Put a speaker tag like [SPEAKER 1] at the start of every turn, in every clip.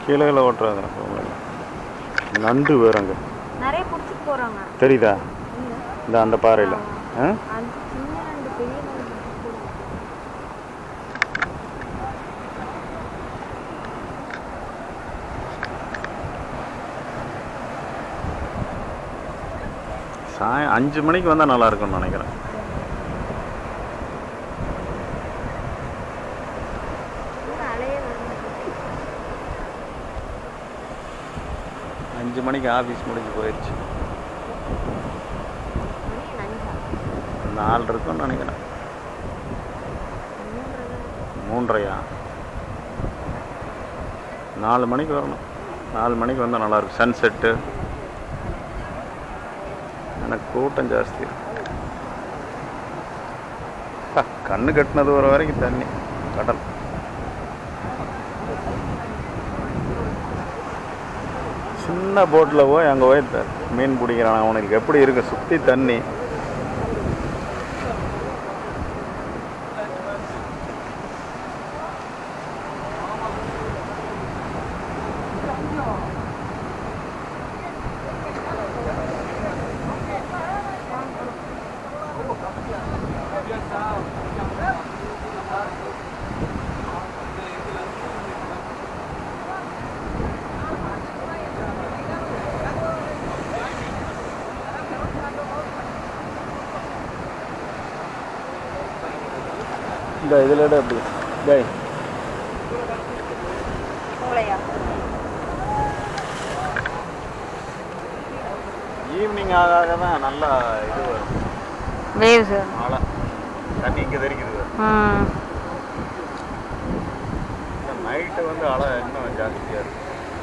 [SPEAKER 1] கீழே கீழே ஓட்டுறாங்க நண்டு வேறங்க
[SPEAKER 2] நிறைய பிடிச்சிட்டு போறாங்க
[SPEAKER 1] தெரியுதா
[SPEAKER 2] இல்ல
[SPEAKER 1] இந்த அந்த பாறையில் ஆ
[SPEAKER 2] அந்த சின்ன ரெண்டு பெரிய நண்டு பிடிச்சிட்டு போறாங்க
[SPEAKER 1] சாய் அஞ்சு மணிக்கு வந்தால் நல்லா இருக்கும்னு நினைக்கிறேன்
[SPEAKER 2] இன்னும் அலையே வருது
[SPEAKER 1] அஞ்சு மணிக்கு ஆஃபீஸ் முடிஞ்சு போயிடுச்சு
[SPEAKER 2] மணி நஞ்சா
[SPEAKER 1] நாலு இருக்கும்னு நினைக்கிறேன் மூன்றரையா நாலு மணிக்கு வரணும் நாலு மணிக்கு வந்தால் நல்லாயிருக்கும் சன்செட்டு எனக்கு கூட்டம் ஜாஸ்தி இருக்கு. அப்பா, கண்ணு கட்டினது வர வரைக்கும் தண்ணி கடல் சின்ன போட்டில் போய் அங்கே போய் த- மீன் பிடிக்கிறான் அவனுக்கு எப்படி இருக்கு சுற்றி தண்ணி இந்த இதில் எப்படி டேய்
[SPEAKER 2] மூளையா
[SPEAKER 1] ஈவினிங் ஆக ஆக தான் நல்லா இது வரும்
[SPEAKER 2] வேவ்ஸ்
[SPEAKER 1] மழை தண்ணி இங்கே தெரிக்குது
[SPEAKER 2] ம்
[SPEAKER 1] நைட்டு வந்து அலை இன்னும் ஜாஸ்தியாக இருக்கு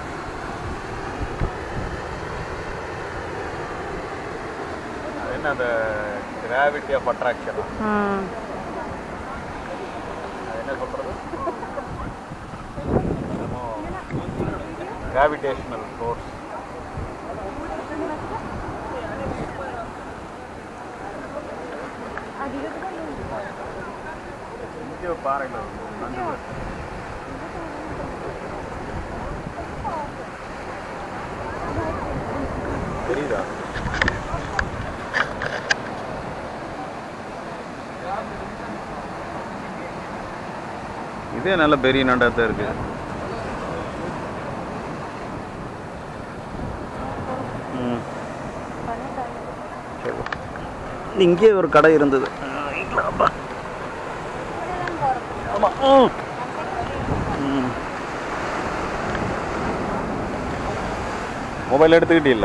[SPEAKER 1] அது என்ன அந்த கிராவிட்டி ஆஃப் அட்ராக்ஷன்
[SPEAKER 2] ம்
[SPEAKER 1] அது என்ன சொல்கிறது கிராவிடேஷனல் ஃபோர்ஸ் இங்கே பாறையில் நண்டு வருது. தெரியுதா இதே நல்ல பெரிய நண்டாக தான் இருக்கு ம் சரி. இங்கே ஒரு கடை இருந்தது ஆமாம் ம் ம் மொபைல் எடுத்துக்கிட்டீல்ல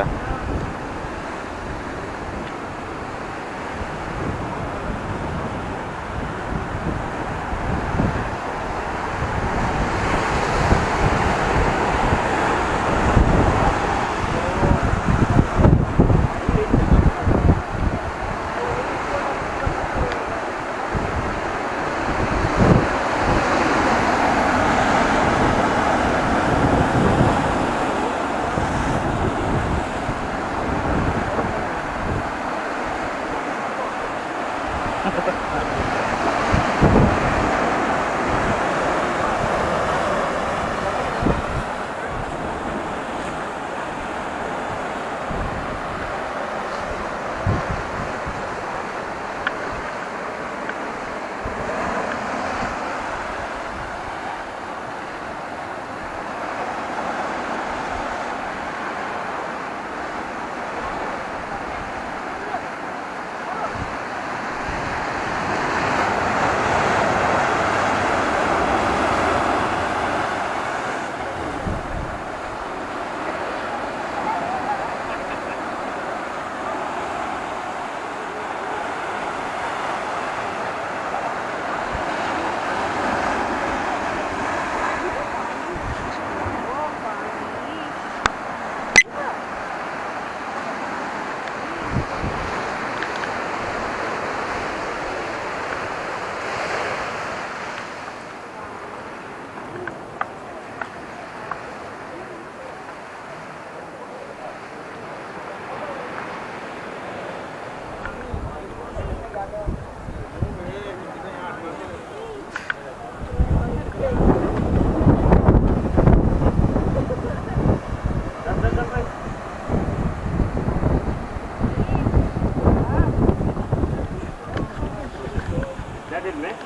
[SPEAKER 3] दिन में